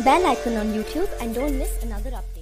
the bell icon on YouTube and don't miss another update.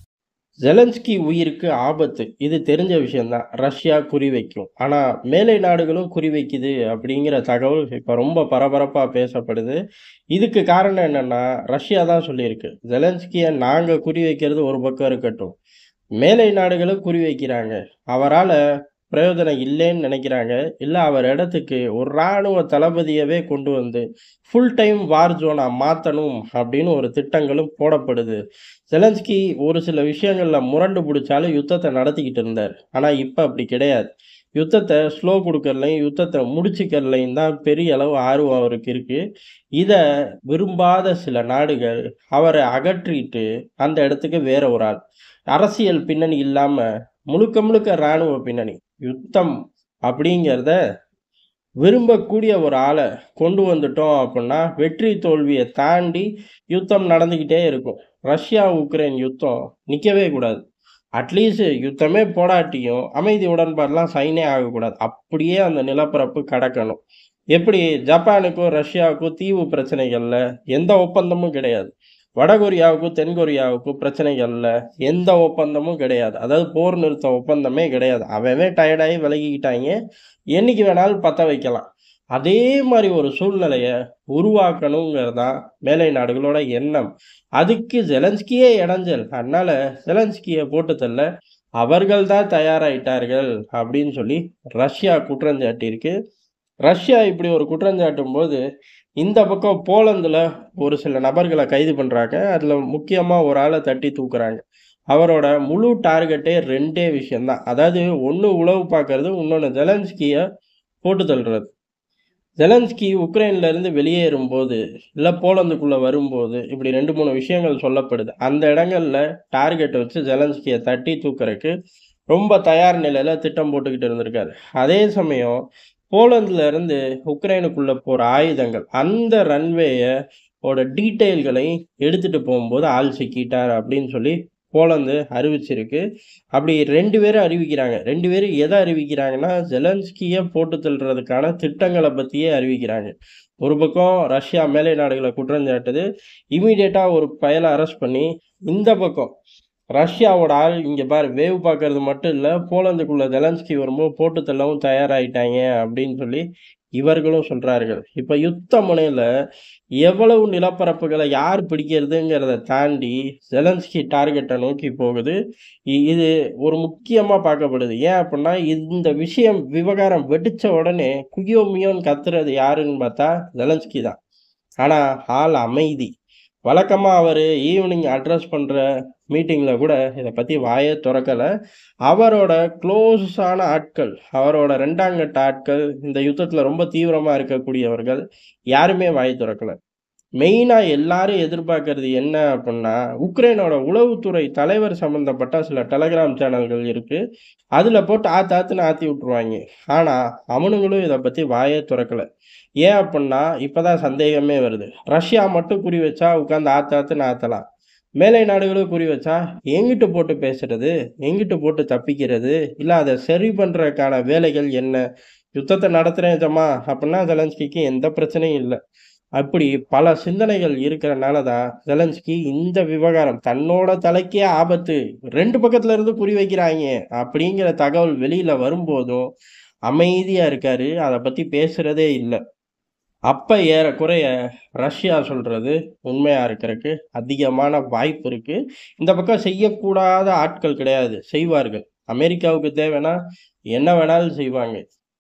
Zelensky உயிருக்கு ஆபத்து இது தெரிஞ்ச விஷயம்தான் ரஷ்யா குறிவைக்கும் ஆனால் மேலை நாடுகளும் குறிவைக்குது அப்படிங்கிற தகவல் இப்போ ரொம்ப பரபரப்பாக பேசப்படுது இதுக்கு காரணம் என்னன்னா ரஷ்யா தான் சொல்லியிருக்கு ஜெலன்ஸ்கியை நாங்கள் குறிவைக்கிறது ஒரு பக்கம் இருக்கட்டும் மேலை நாடுகளும் குறிவைக்கிறாங்க அவரால் பிரயோஜனம் இல்லைன்னு நினைக்கிறாங்க இல்லை அவர் இடத்துக்கு ஒரு இராணுவ தளபதியவே கொண்டு வந்து ஃபுல் டைம் வார் ஜோனாக மாற்றணும் அப்படின்னு ஒரு திட்டங்களும் போடப்படுது செலன்ஸ்கி ஒரு சில விஷயங்களில் முரண்டு பிடிச்சாலும் யுத்தத்தை நடத்திக்கிட்டு இருந்தார் ஆனால் இப்போ அப்படி கிடையாது யுத்தத்தை ஸ்லோ கொடுக்கறலையும் யுத்தத்தை முடிச்சுக்கறலையும் தான் பெரிய அளவு ஆர்வம் அவருக்கு இருக்குது இதை விரும்பாத சில நாடுகள் அவரை அகற்றிட்டு அந்த இடத்துக்கு வேற ஒரு ஆள் அரசியல் பின்னணி இல்லாமல் முழுக்க முழுக்க இராணுவ பின்னணி யுத்தம் அப்படிங்கிறத விரும்பக்கூடிய ஒரு ஆளை கொண்டு வந்துட்டோம் அப்படின்னா வெற்றி தோல்வியை தாண்டி யுத்தம் நடந்துக்கிட்டே இருக்கும் ரஷ்யா உக்ரைன் யுத்தம் நிற்கவே கூடாது அட்லீஸ்ட் யுத்தமே போடாட்டியும் அமைதி உடன்பாடெலாம் சைனே ஆகக்கூடாது அப்படியே அந்த நிலப்பரப்பு கடக்கணும் எப்படி ஜப்பானுக்கும் ரஷ்யாவுக்கும் தீவு பிரச்சனைகளில் எந்த ஒப்பந்தமும் கிடையாது வடகொரியாவுக்கும் தென்கொரியாவுக்கும் பிரச்சனைகளில் எந்த ஒப்பந்தமும் கிடையாது அதாவது போர் நிறுத்த ஒப்பந்தமே கிடையாது அவன் டயர்டாகி விலகிக்கிட்டாங்க என்னைக்கு வேணாலும் பற்ற வைக்கலாம் அதே மாதிரி ஒரு சூழ்நிலையை உருவாக்கணுங்கிறது தான் மேலை நாடுகளோட எண்ணம் அதுக்கு ஜெலன்ஸ்கியே இடைஞ்சல் அதனால ஜெலன்ஸ்கியை போட்டு தள்ள அவர்கள் தான் தயாராயிட்டார்கள் அப்படின்னு சொல்லி ரஷ்யா குற்றஞ்சாட்டியிருக்கு ரஷ்யா இப்படி ஒரு குற்றஞ்சாட்டும் போது இந்த பக்கம் போலந்தில் ஒரு சில நபர்களை கைது பண்ணுறாங்க அதில் முக்கியமாக ஒரு ஆளை தட்டி தூக்குறாங்க அவரோட முழு டார்கெட்டே ரெண்டே விஷயம்தான் அதாவது ஒன்று உளவு பார்க்கறது இன்னொன்று ஜெலன்ஸ்கியை போட்டு தள்ளுறது ஜெலன்ஸ்கி உக்ரைன்லேருந்து வெளியேறும்போது இல்லை போலந்துக்குள்ளே வரும்போது இப்படி ரெண்டு மூணு விஷயங்கள் சொல்லப்படுது அந்த இடங்களில் டார்கெட் வச்சு ஜெலன்ஸ்கியை தட்டி தூக்குறதுக்கு ரொம்ப தயார் நிலையில் திட்டம் போட்டுக்கிட்டு இருந்திருக்காரு அதே சமயம் போலந்துல இருந்து உக்ரைனுக்குள்ளே போகிற ஆயுதங்கள் அந்த ரன்வேயை ஓட டீட்டெயில்களை எடுத்துகிட்டு போகும்போது ஆள் சிக்கிட்டார் அப்படின்னு சொல்லி போலந்து அறிவிச்சிருக்கு அப்படி ரெண்டு பேரும் அறிவிக்கிறாங்க ரெண்டு பேரும் எதை அறிவிக்கிறாங்கன்னா ஜெலன்ஸ்கியை போட்டு தள்ளுறதுக்கான திட்டங்களை பற்றியே அறிவிக்கிறாங்க ஒரு பக்கம் ரஷ்யா மேலை நாடுகளை குற்றஞ்சாட்டுது இமீடியட்டாக ஒரு பயலை அரெஸ்ட் பண்ணி இந்த பக்கம் ரஷ்யாவோட ஆள் இங்கே பாரு வேவ் பார்க்கறது மட்டும் இல்லை போலந்துக்குள்ள ஜெலன்ஸ்கி வரும்போது போட்டு தள்ளவும் தயாராகிட்டாங்க அப்படின்னு சொல்லி இவர்களும் சொல்கிறார்கள் இப்போ யுத்த முனையில் எவ்வளவு நிலப்பரப்புகளை யார் பிடிக்கிறதுங்கிறத தாண்டி ஜெலன்ஸ்கி டார்கெட்டை நோக்கி போகுது இ- இது ஒரு முக்கியமாக பார்க்கப்படுது ஏன் அப்படின்னா இந்த விஷயம் விவகாரம் வெடிச்ச உடனே குயோ மியோன்னு கத்துறது யாருன்னு பார்த்தா ஜெலன்ஸ்கி தான் ஆனால் ஆள் அமைதி வழக்கமாக அவர் ஈவினிங் அட்ரஸ் பண்ணுற மீட்டிங்கில் கூட இதை பற்றி வாயே திறக்கலை அவரோட க்ளோஸான ஆட்கள் அவரோட ரெண்டாங்கட்ட ஆட்கள் இந்த யுத்தத்தில் ரொம்ப தீவிரமாக இருக்கக்கூடியவர்கள் யாருமே வாய் திறக்கலை மெயினாக எல்லாரும் எதிர்பார்க்கறது என்ன அப்படின்னா உக்ரைனோட உளவுத்துறை தலைவர் சம்மந்தப்பட்ட சில டெலகிராம் சேனல்கள் இருக்குது அதில் போட்டு ஆத்து ஆத்துன்னு ஆற்றி விட்ருவாங்க ஆனால் அவனுங்களும் இதை பற்றி வாயே திறக்கலை ஏன் அப்படின்னா இப்போதான் சந்தேகமே வருது ரஷ்யா மட்டும் குறி வச்சா உட்காந்து ஆத்து ஆத்துன்னு ஆத்தலாம் மேலை நாடுகளும் குறி வச்சா எங்கிட்டு போட்டு பேசுறது எங்கிட்டு போட்டு தப்பிக்கிறது இல்லை அதை சரி பண்ணுறதுக்கான வேலைகள் என்ன யுத்தத்தை நடத்துகிறேன் ஜமா அப்படின்னா ஜெலன்ஸ்கிக்கு எந்த பிரச்சனையும் இல்லை அப்படி பல சிந்தனைகள் இருக்கிறனால தான் ஜெலன்ஸ்கி இந்த விவகாரம் தன்னோட தலைக்கே ஆபத்து ரெண்டு பக்கத்துல இருந்து குறி வைக்கிறாங்க அப்படிங்கிற தகவல் வெளியில வரும்போதும் அமைதியா இருக்காரு அதை பத்தி பேசுறதே இல்லை அப்ப ஏறக்குறைய ரஷ்யா சொல்றது உண்மையா இருக்கிறதுக்கு அதிகமான வாய்ப்பு இருக்கு இந்த பக்கம் செய்யக்கூடாத ஆட்கள் கிடையாது செய்வார்கள் அமெரிக்காவுக்கு தேவைன்னா என்ன வேணாலும் செய்வாங்க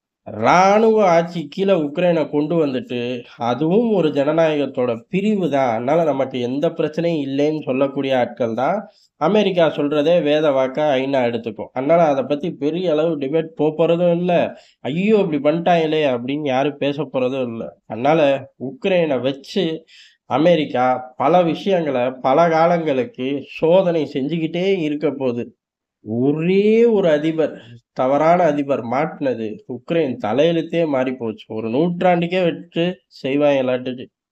இராணுவ ஆட்சி கீழே உக்ரைனை கொண்டு வந்துட்டு அதுவும் ஒரு ஜனநாயகத்தோட பிரிவு தான் அதனால நமக்கு எந்த பிரச்சனையும் இல்லைன்னு சொல்லக்கூடிய ஆட்கள் தான் அமெரிக்கா சொல்றதே வேத வாக்கா ஐநா எடுத்துக்கும் அதனால அதை பத்தி பெரிய அளவு டிபேட் போறதும் இல்லை ஐயோ இப்படி பண்ணிட்டாங்களே அப்படின்னு யாரும் பேச போறதும் இல்லை அதனால உக்ரைனை வச்சு அமெரிக்கா பல விஷயங்களை பல காலங்களுக்கு சோதனை செஞ்சுக்கிட்டே இருக்க போகுது ஒரே ஒரு அதிபர் தவறான அதிபர் மாட்டினது உக்ரைன் தலையெழுத்தே மாறி போச்சு ஒரு நூற்றாண்டுக்கே விட்டு செய்வாங்க எல்லாட்டுக்கு